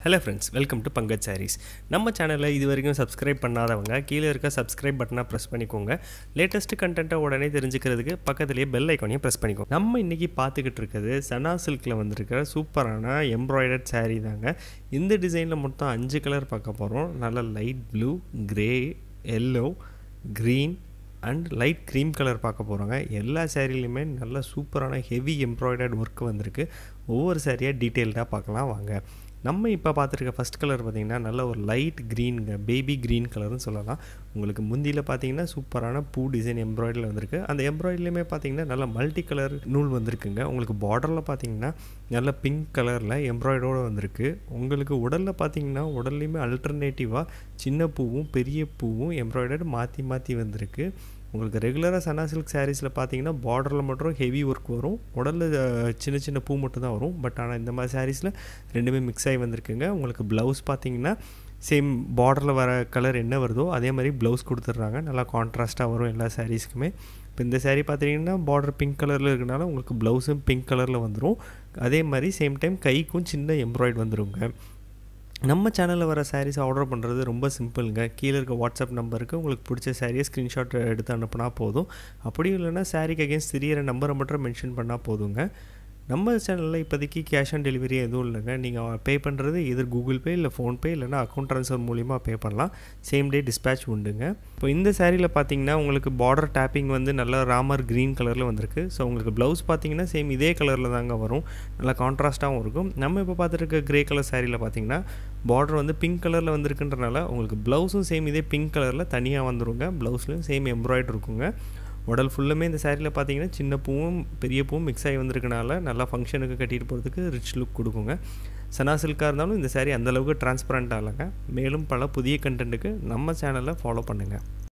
hello friends welcome to Pankaj Sarees நம்ம சேனலில் இது வரைக்கும் சப்ஸ்கிரைப் பண்ணாதவங்க கீழே இருக்க சப்ஸ்கிரைப் பட்டனை ப்ரெஸ் பண்ணிக்கோங்க லேட்டஸ்ட் கண்டென்ட்டை உடனே தெரிஞ்சுக்கிறதுக்கு பக்கத்துலேயே பெல் ஐக்கானையும் ப்ரெஸ் பண்ணிக்கோங்க நம்ம இன்றைக்கி பார்த்துக்கிட்டு இருக்கிறது சனா சில்கில் வந்திருக்கிற சூப்பரான எம்ப்ராய்டர்ட் saree தாங்க இந்த டிசைனில் மொத்தம் அஞ்சு கலர் பார்க்க போகிறோம் நல்ல light blue grey yellow green and light cream colour பார்க்க போகிறோங்க எல்லா சேரீலையுமே நல்ல சூப்பரான ஹெவி எம்ப்ராய்டர்ட் ஒர்க் வந்திருக்கு ஒவ்வொரு சேரீயாக டீட்டெயில்டாக பார்க்கலாம் வாங்க நம்ம இப்போ பார்த்துருக்க ஃபஸ்ட் கலர் பார்த்திங்கன்னா நல்ல ஒரு லைட் க்ரீனுங்க பேபி க்ரீன் கலர்னு சொல்லலாம் உங்களுக்கு முந்தியில் பார்த்தீங்கன்னா சூப்பரான பூ டிசைன் எம்ப்ராய்டரியில் வந்திருக்கு அந்த எம்ப்ராய்டரிலையுமே பார்த்தீங்கன்னா நல்ல மல்டி கலர் நூல் வந்திருக்குங்க உங்களுக்கு பார்டரில் பார்த்தீங்கன்னா நல்ல பிங்க் கலரில் எம்ப்ராய்டரோடு வந்திருக்கு உங்களுக்கு உடலில் பார்த்தீங்கன்னா உடல்லையுமே அல்டர்னேட்டிவாக சின்ன பூவும் பெரிய பூவும் எம்ப்ராய்டரி மாற்றி மாற்றி வந்திருக்கு உங்களுக்கு ரெகுலராக சனா சில்க் சாரீஸில் பார்த்தீங்கன்னா பார்டரில் மட்டும் ஹெவி ஒர்க் வரும் உடலில் சின்ன சின்ன பூ மட்டும் தான் வரும் பட் ஆனால் இந்த மாதிரி சாரீஸில் ரெண்டுமே மிக்ஸ் ஆகி வந்திருக்குங்க உங்களுக்கு ப்ளவுஸ் பார்த்தீங்கன்னா சேம் பார்டரில் வர கலர் என்ன வருதோ அதே மாதிரி ப்ளவுஸ் கொடுத்துட்றாங்க நல்லா கான்ட்ராஸ்ட்டாக வரும் எல்லா சாரீஸ்க்குமே இப்போ இந்த saree பார்த்தீங்கன்னா பார்டர் பிங்க் கலரில் இருக்கனால உங்களுக்கு ப்ளவுஸும் பிங்க் கலரில் வந்துடும் அதே மாதிரி சேம் டைம் கைக்கும் சின்ன எம்ப்ராய்டு வந்துருங்க நம்ம சேனலில் வர சாரீஸ் ஆர்டர் பண்ணுறது ரொம்ப சிம்பிளுங்க கீழே இருக்க வாட்ஸ்அப் நம்பருக்கு உங்களுக்கு பிடிச்ச சாரியை ஸ்க்ரீன்ஷாட் எடுத்து அனுப்புனா போதும் அப்படியும் இல்லைன்னா சாரீக்கு அகேன்ஸ்ட் தெரியற நம்பரை மட்டும் மென்ஷன் பண்ணால் போதுங்க நம்ம சேனலில் இப்போதைக்கு கேஷ் ஆன் டெலிவரி எதுவும் இல்லைங்க நீங்கள் பே பண்ணுறது எதிர் கூகுள் பே இல்லை ஃபோன்பே இல்லைனா அக்கௌண்ட் ட்ரான்ஸ்ஃபர் மூலிமா பே பண்ணலாம் சேம் டே டிஸ்பேச் உண்டுங்க இப்போ இந்த சாரியில் பார்த்தீங்கன்னா உங்களுக்கு பார்டர் டேப்பிங் வந்து நல்லா ராமர் க்ரீன் கலரில் வந்திருக்கு ஸோ உங்களுக்கு ப்ளவுஸ் பார்த்தீங்கன்னா சேம் இதே கலரில் தாங்க வரும் நல்லா கான்ட்ராஸ்ட்டாகவும் இருக்கும் நம்ம இப்போ பார்த்துருக்க க்ரே கலர் சாரியில் பார்த்தீங்கன்னா பார்டர் வந்து பிங்க் கலரில் வந்திருக்குன்றனால உங்களுக்கு ப்ளவுஸும் சேம் இதே பிங்க் கலரில் தனியாக வந்துருங்க ப்ளவுஸ்லையும் சேம் எம்ப்ராய்டர் இருக்குங்க உடல் ஃபுல்லுமே இந்த சாரியில் பார்த்தீங்கன்னா சின்ன பூவும் பெரிய பூவும் மிக்ஸ் ஆகி வந்திருக்கனால நல்லா ஃபங்க்ஷனுக்கு கட்டிட்டு போகிறதுக்கு ரிச் லுக் கொடுக்குங்க சனா சில்காக இருந்தாலும் இந்த சாரீ அந்தளவுக்கு டிரான்ஸ்பரண்ட் ஆகலைங்க மேலும் பல புதிய கண்டென்ட்டுக்கு நம்ம சேனலை ஃபாலோ பண்ணுங்கள்